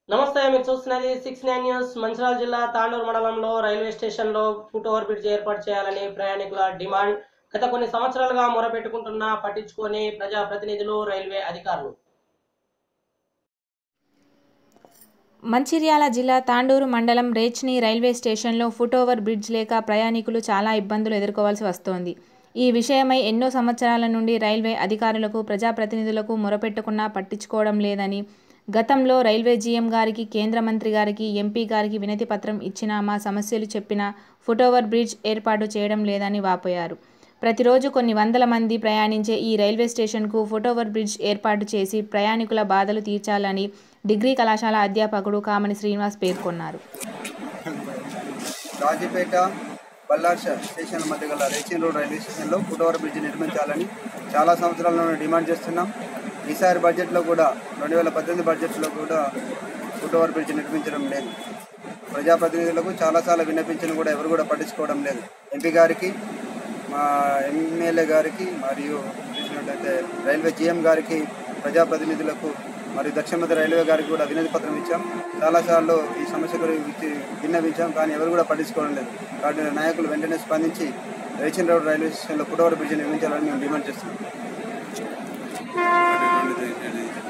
నమస్తే మీరు చూస్తున్నది సిక్స్ నైన్ న్యూస్ మంచిర్యాల జిల్లా తాండూరు మండలంలో రైల్వే స్టేషన్లో ఫుట్ ఓవర్ బ్రిడ్జ్ ఏర్పాటు చేయాలని ప్రయాణికుల డిమాండ్ గత కొన్ని సంవత్సరాలుగా మొరపెట్టుకుంటున్నా పట్టించుకొని ప్రజాప్రతినిధులు రైల్వే అధికారులు మంచిర్యాల జిల్లా తాండూరు మండలం రేచ్ని రైల్వే స్టేషన్లో ఫుట్ ఓవర్ బ్రిడ్జ్ లేక ప్రయాణికులు చాలా ఇబ్బందులు ఎదుర్కోవాల్సి వస్తోంది ఈ విషయమై ఎన్నో సంవత్సరాల నుండి రైల్వే అధికారులకు ప్రజాప్రతినిధులకు మొరపెట్టుకున్నా పట్టించుకోవడం లేదని గతంలో రైల్వే జీఎం గారికి కేంద్ర మంత్రి గారికి ఎంపీ గారికి వినతి పత్రం ఇచ్చినా మా సమస్యలు చెప్పినా ఫుట్ ఓవర్ బ్రిడ్జ్ ఏర్పాటు చేయడం లేదని వాపోయారు ప్రతిరోజు కొన్ని వందల మంది ప్రయాణించే ఈ రైల్వే స్టేషన్కు ఫుట్ ఓవర్ బ్రిడ్జ్ ఏర్పాటు చేసి ప్రయాణికుల బాధలు తీర్చాలని డిగ్రీ కళాశాల అధ్యాపకుడు కామని శ్రీనివాస్ పేర్కొన్నారు రాజీపేట బల్లార్ష స్టేషన్ మధ్య గల రేచిన్ రోడ్ రైల్వే స్టేషన్లో ఫుట్ ఓవర్ బ్రిడ్జ్ నిర్మించాలని చాలా సంవత్సరాల నుండి డిమాండ్ చేస్తున్నాం ఈసారి బడ్జెట్లో కూడా రెండు వేల పద్దెనిమిది బడ్జెట్లో కూడా ఫుట్ ఓవర్ బ్రిడ్జ్ నిర్మించడం లేదు ప్రజాప్రతినిధులకు చాలాసార్లు విన్నపించిన కూడా ఎవరు కూడా పట్టించుకోవడం లేదు ఎంపీ గారికి మా ఎమ్మెల్యే గారికి మరియు చూసినట్లయితే రైల్వే జీఎం గారికి ప్రజాప్రతినిధులకు మరియు దక్షిణ మధ్య రైల్వే గారికి కూడా వినతి పత్రం ఇచ్చాం చాలాసార్లు ఈ సమస్య గురించి విన్నవించాం కానీ ఎవరు కూడా పట్టించుకోవడం లేదు కాబట్టి నాయకులు వెంటనే స్పందించి రేచన్ రోడ్ రైల్వే స్టేషన్లో ఫుట్ఓవర్ బ్రిడ్జ్ నిర్మించాలని మేము డిమాండ్ చేస్తున్నాం